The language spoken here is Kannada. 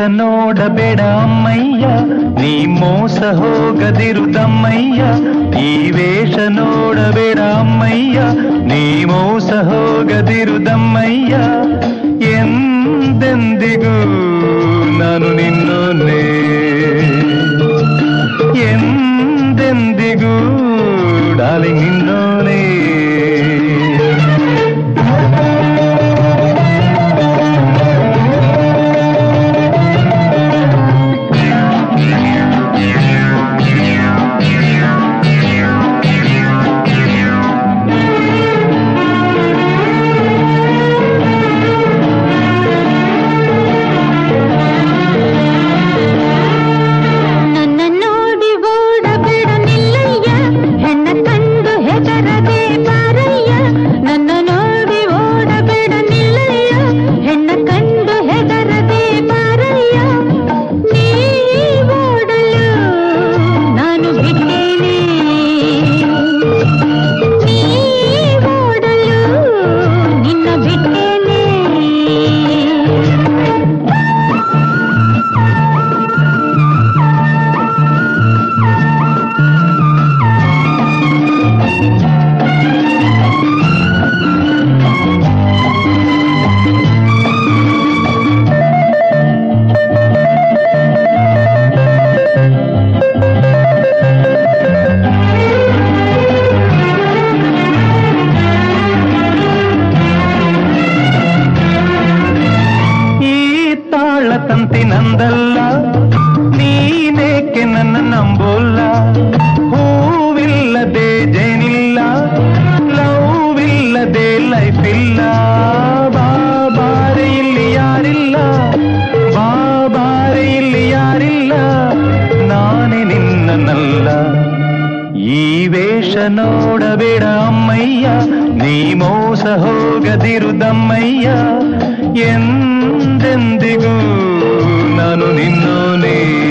ನೋಡಬೇಡ ಅಮ್ಮಯ್ಯ ನೀ ಮೋಸ ಹೋಗದಿರುದಮ್ಮಯ್ಯ ಈ ವೇಷ ನೋಡಬೇಡ ಅಮ್ಮಯ್ಯ ನೀ ಮೋಸ ಹೋಗದಿರುದಮ್ಮಯ್ಯ ಎಂದೆಂದಿಗೂ ನಾನು ನಿನ್ನೋನೇ ಎಂದೆಂದಿಗೂ ಡಾಲಿಂಗ್ ನಿನ್ನೋನೇ ನನ್ನ ನೋಡಿ ಓಡಬೇಡ ನಿಲ್ಲಯ್ಯ ಹೆಣ್ಣ ಕಂಡು ಹೆದರದೆ ಬಾರಯ್ಯ ನನ್ನ ನೋಡಿ ಓಡಬೇಡ ನಿಲ್ಲಯ್ಯ ಹೆಣ್ಣ ಕಂಡು ಹೆದರದೆ ಬಾರಯ್ಯ ನೀ ಓಡಲು ನಾನು ಬಿಟ್ಟೇನೆ ನೀ ಓಡಲು ನಿನ್ನ ಬಿಟ್ಟೇನೆ ಈ ತಾಳ ತಂತಿ ನಂದಲ್ಲ ನೀನೇಕೆ ನನ್ನ ನಂಬೋಲ್ಲ ಹೂವಿಲ್ಲದೆ ಜೇನಿಲ್ಲ ಲವ್ ಇಲ್ಲದೆ ಲೈಫ್ ಇಲ್ಲ ಬಾಬಾರೆ ಇಲ್ಲಿ ಯಾರಿಲ್ಲ ಬಾಬಾರೆ ಇಲ್ಲಿ ಯಾರಿಲ್ಲ ನಾನೇ ನಿನ್ನನಲ್ಲ ಈ ವೇಷ ನೋಡಬೇಡ ಅಮ್ಮಯ್ಯ ನೀ ಮೋಸ ಹೋಗದಿರುದಮ್ಮಯ್ಯ ಎಂದೆಂದಿಗೂ ನಾನು ನಿನ್ನೋನೇ